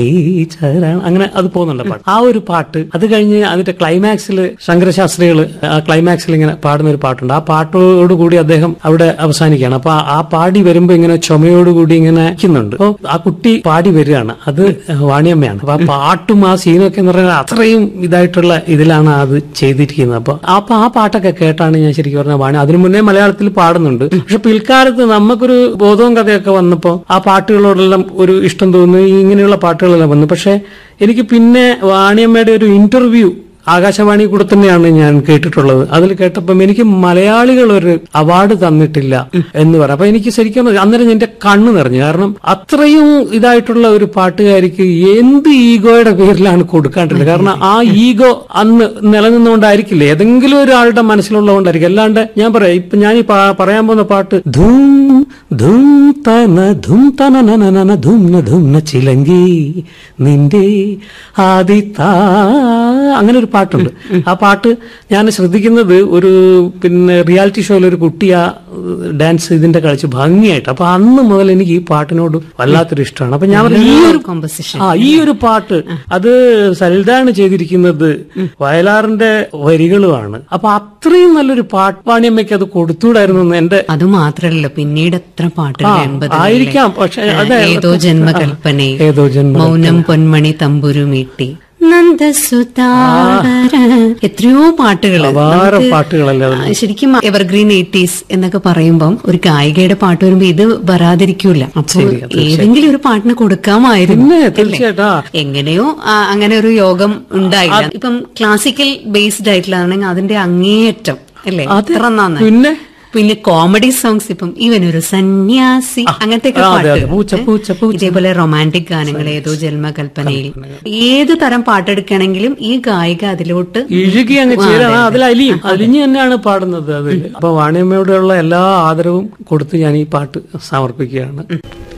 ഈ ചര അങ്ങനെ അത് പോകുന്നുണ്ട് പാട്ട് ആ ഒരു പാട്ട് അത് കഴിഞ്ഞ് അതിന്റെ ക്ലൈമാക്സിൽ ശങ്കരശാസ്ത്രികള് ആ ക്ലൈമാക്സിൽ ഇങ്ങനെ പാടുന്ന ഒരു പാട്ടുണ്ട് ആ പാട്ടോട് കൂടി അദ്ദേഹം അവിടെ അവസാനിക്കുകയാണ് അപ്പൊ ആ- ആ പാടി വരുമ്പോ ഇങ്ങനെ ചുമയോടുകൂടി ഇങ്ങനെ നിൽക്കുന്നുണ്ട് അപ്പൊ ആ കുട്ടി പാടി വരികയാണ് അത് വാണിയമ്മയാണ് അപ്പൊ ആ പാട്ടും ആ സീനൊക്കെ എന്ന് പറയുന്നത് അത്രയും ഇതായിട്ടുള്ള ഇതിലാണ് അത് ചെയ്തിരിക്കുന്നത് അപ്പൊ അപ്പൊ ആ പാട്ടൊക്കെ കേട്ടാണ് ഞാൻ ശരിക്കും പറഞ്ഞ വാണി അതിനു മുന്നേ മലയാളത്തിൽ പാടുന്നുണ്ട് പക്ഷെ പിൽക്കാലത്ത് നമുക്കൊരു ബോധവും കഥയൊക്കെ വന്നപ്പോ ആ പാട്ടുകളോടെല്ലാം ഒരു ഇഷ്ടം തോന്നുന്നു ഇങ്ങനെയുള്ള പാട്ടുകളെല്ലാം വന്നു പക്ഷെ എനിക്ക് പിന്നെ വാണിയമ്മയുടെ ഒരു ഇന്റർവ്യൂ ആകാശവാണി കൂടെ തന്നെയാണ് ഞാൻ കേട്ടിട്ടുള്ളത് അതിൽ കേട്ടപ്പം എനിക്ക് മലയാളികൾ ഒരു അവാർഡ് തന്നിട്ടില്ല എന്ന് പറയാം അപ്പൊ എനിക്ക് ശരിക്കും അന്നേരം എന്റെ കണ്ണ് നിറഞ്ഞു കാരണം അത്രയും ഇതായിട്ടുള്ള ഒരു പാട്ടുകാരിക്ക് എന്ത് ഈഗോയുടെ പേരിലാണ് കൊടുക്കാണ്ടിരുന്നത് കാരണം ആ ഈഗോ അന്ന് നിലനിന്നുകൊണ്ടായിരിക്കില്ല ഏതെങ്കിലും ഒരാളുടെ മനസ്സിലുള്ളതുകൊണ്ടായിരിക്കും അല്ലാണ്ട് ഞാൻ പറയാം ഇപ്പൊ ഞാൻ ഈ പാ- പറയാൻ പോകുന്ന പാട്ട് ധൂം ധൂം തന ധൂം തന നന നന ധൂം ന ധൂം ന ചിലങ്കി നിന്റെ ആദിത്താ അങ്ങനെ ഒരു പാട്ടുണ്ട് ആ പാട്ട് ഞാൻ ശ്രദ്ധിക്കുന്നത് ഒരു പിന്നെ റിയാലിറ്റി ഷോയിൽ ഒരു കുട്ടി ആ ഡാൻസ് ഇതിന്റെ കളിച്ച് ഭംഗിയായിട്ട് അപ്പൊ അന്ന് മുതൽ എനിക്ക് ഈ പാട്ടിനോട് വല്ലാത്തൊരു ഇഷ്ടമാണ് അപ്പൊ ഞാൻ പറഞ്ഞു, ഈ ഒരു കോമ്പസിഷൻ ആ ഈ ഒരു പാട്ട് അത് സൽദാണ് ചെയ്തിരിക്കുന്നത് വയലാറിന്റെ വരികളുമാണ് അപ്പൊ അത്രയും നല്ലൊരു പാട്ട് വാണിയമ്മയ്ക്ക് അത് കൊടുത്തൂടായിരുന്നു എന്ന് എന്റെ അത് മാത്രല്ല പിന്നീട് എത്ര പാട്ടുകൾ ആ, എൺപത് ആയിരിക്കാം. പക്ഷേ അതെ, ഏതോ ജന്മകൽപ്പന ഏതോ ജന്മകൽപ്പന. മൗനം പൊന്മണി തമ്പുരു മീട്ടി നന്ദസുതാര എത്രയോ പാട്ടുകൾ അപാര പാട്ടുകളല്ലേ അതിൽ ശരിക്കും എവർഗ്രീൻ എയ്റ്റീസ് എന്നൊക്കെ പറയുമ്പം ഒരു ഗായികയുടെ പാട്ട് വരുമ്പോ ഇത് വരാതിരിക്കൂല അപ്പൊ ഏതെങ്കിലും ഒരു പാട്ടിന് കൊടുക്കാമായിരുന്നു പിന്നെ അല്ലേ? തീർച്ചയായിട്ടും ആ. എങ്ങനെയോ ആ, അങ്ങനെ ഒരു യോഗം ഉണ്ടായില്ല ഇപ്പം ക്ലാസിക്കൽ ബേസ്ഡ് ആയിട്ടുള്ളതാണെങ്കിൽ അതിന്റെ അങ്ങേയറ്റം അല്ലേ അതെ. എത്ര നന്നായി പിന്നെ പിന്നെ കോമഡി സോങ്സ് ഇപ്പം ഇവനൊരു സന്യാസി അങ്ങനത്തെ ആ, അതെ, അതെ. പാട്ട് പൂച്ച, പൂച്ച, പൂച്ച. ഇതേപോലെ റൊമാൻറ്റിക് ഗാനങ്ങൾ ഏതോ ജന്മകൽപ്പനയിൽ ഏത് തരം പാട്ടെടുക്കണമെങ്കിലും ഈ ഗായിക അതിലോട്ട് ഇഴുകി അങ്ങ് ചേരാണ് അതിൽ അലിയും അലിഞ്ഞു തന്നെയാണ് പാടുന്നത് അത് അപ്പൊ വാണിയമ്മയോടുള്ള എല്ലാ ആദരവും കൊടുത്ത് ഞാൻ ഈ പാട്ട് സമർപ്പിക്കുകയാണ്